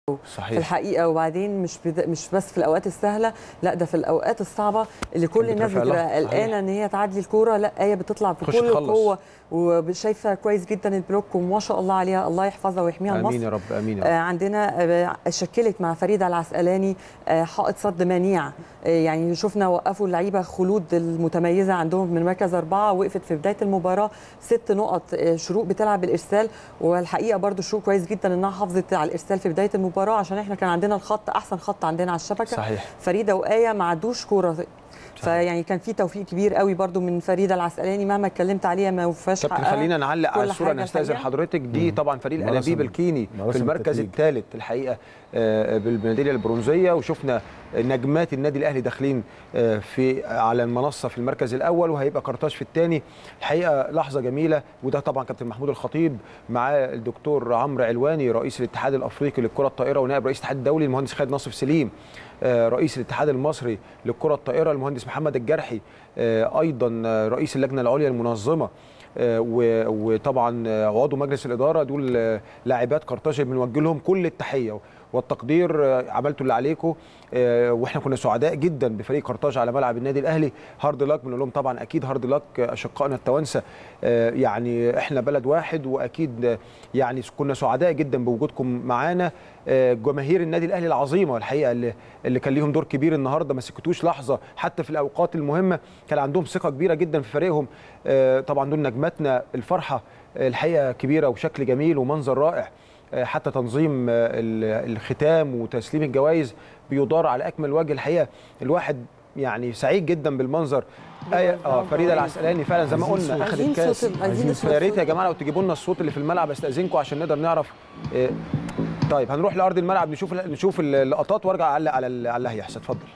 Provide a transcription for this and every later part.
في صحيح الحقيقه وبعدين مش بد... مش بس في الاوقات السهله لا ده في الاوقات الصعبه اللي كل الناس بترفع لها. بتبقى صحيح. قلقانه ان هي تعدي الكوره لا هي بتطلع تخش بكل تخلص. قوه وشايفه كويس جدا البلوك وما شاء الله عليها الله يحفظها ويحميها امين لمصر يا رب امين يا آه، رب عندنا آه، شكلت مع فريده العسقلاني آه، حائط صد منيع آه، يعني شفنا وقفوا اللعيبه خلود المتميزه عندهم من مركز اربعه وقفت في بدايه المباراه ست نقط آه، شروق بتلعب بالارسال والحقيقه برضو شروق كويس جدا انها حافظت على الارسال في بدايه المباراه عشان احنا كان عندنا الخط احسن خط عندنا على الشبكه صحيح فريده وايه ما عدوش كوره فيعني كان في توفيق كبير قوي برضو من فريده العسقلاني مهما اتكلمت عليها ما وفاش كابتن حقها. خلينا نعلق على كل الصوره حاجة نستاذن الحقيقة. حضرتك دي طبعا فريق مراسم- الانابيب الكيني في مراسم المركز التتويج. الثالث الحقيقه آه، بالميداليه البرونزيه وشفنا نجمات النادي الاهلي داخلين آه، في على المنصه في المركز الاول وهيبقى قرطاج في الثاني الحقيقه لحظه جميله وده طبعا كابتن محمود الخطيب معاه الدكتور عمرو علواني رئيس الاتحاد الافريقي للكره الطائره ونائب رئيس الاتحاد الدولي المهندس خالد ناصف سليم آه، رئيس الاتحاد المصري للكره الطائره المهندس محمد الجرحي آه، ايضا آه، رئيس اللجنه العليا المنظمه آه، و- وطبعا آه، عضو مجلس الاداره دول آه، لاعبات قرطاج بنوجه لهم كل التحيه والتقدير آه، عملتوا اللي عليكم آه، واحنا كنا سعداء جدا بفريق قرطاج على ملعب النادي الاهلي هارد لاك بنقول لهم طبعا اكيد هارد لاك اشقائنا التوانسه آه، يعني احنا بلد واحد واكيد آه، يعني كنا سعداء جدا بوجودكم معانا آه، جماهير النادي الاهلي العظيمه الحقيقه اللي اللي كان ليهم دور كبير النهارده ما سكتوش لحظه حتى في الاوقات المهمه كان عندهم ثقه كبيره جدا في فريقهم آه، طبعا دول نجماتنا الفرحه آه، الحقيقه كبيره وشكل جميل ومنظر رائع آه، حتى تنظيم آه، ال- الختام وتسليم الجوائز بيدار على اكمل وجه الحقيقه الواحد يعني سعيد جدا بالمنظر آية اه فريده العسقلاني فعلا زي ما عايزين قلنا صوت. اخذت عايزين كاس صوت عايزين فيا ريت يا صوت. جماعه لو تجيبوا لنا الصوت اللي في الملعب استاذنكم عشان نقدر نعرف آه، طيب هنروح لارض الملعب نشوف نشوف اللقطات وارجع اعلق على ال- على اللي هيحصل اتفضل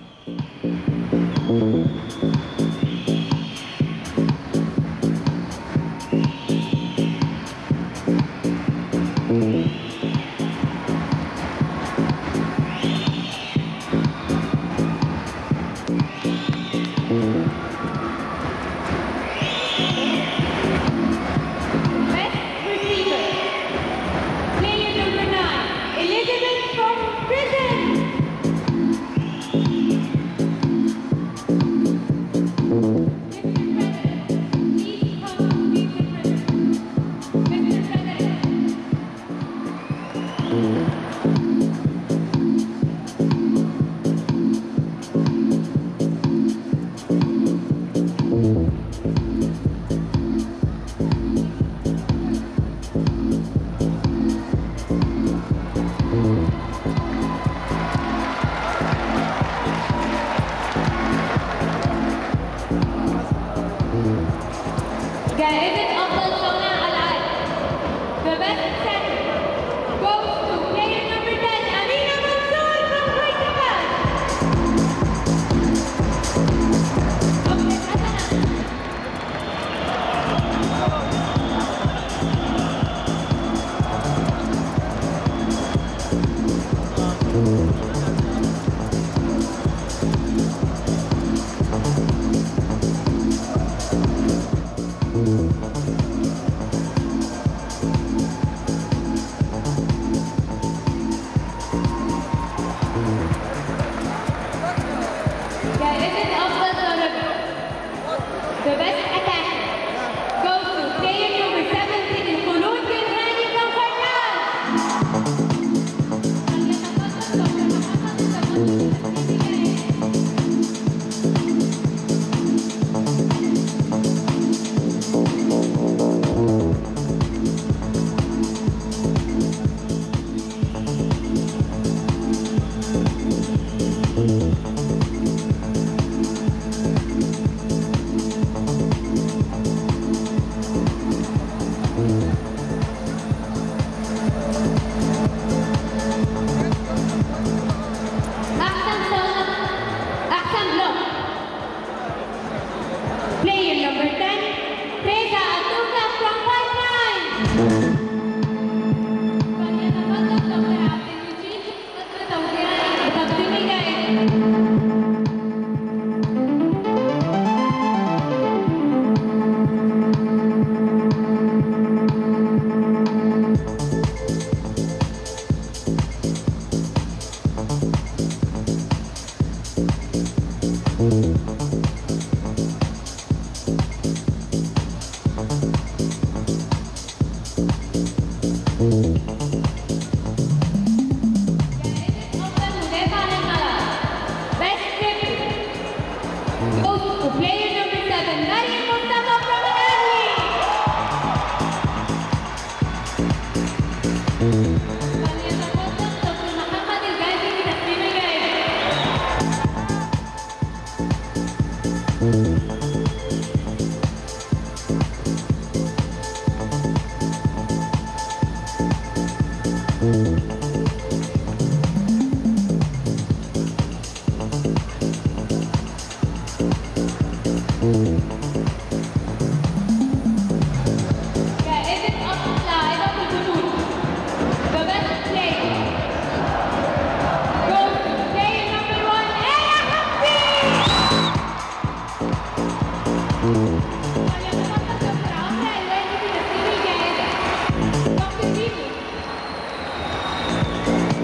Best receiver, player number nine, Elizabeth from prison.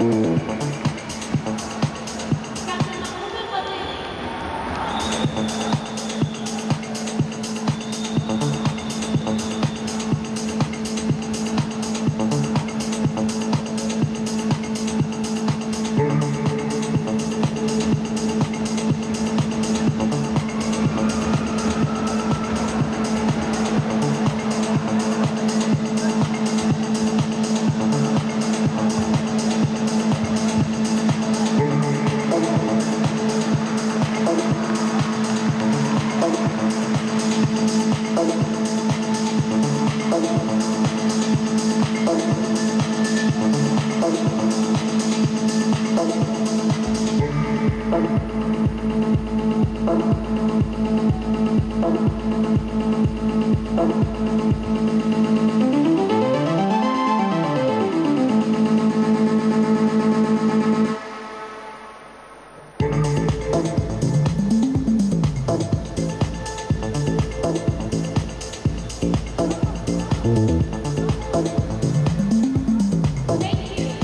كابتن محمود الخطيب Thank you.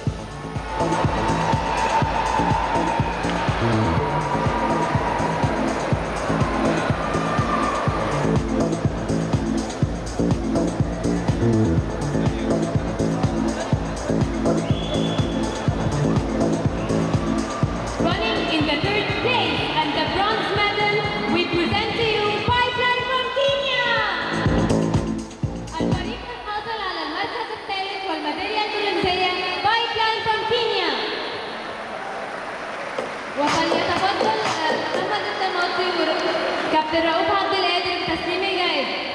Running in the third place and the bronze medal, we present to you Pipeline from Kenya. الفريق الحاصل على المركز الثالث والميدالية البرونزية بايبلاين from Kenya. وفليتفضل آه، محمد الدماطي وكابتن رؤوف عبد القادر بتسليم الجائزة.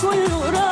كله راح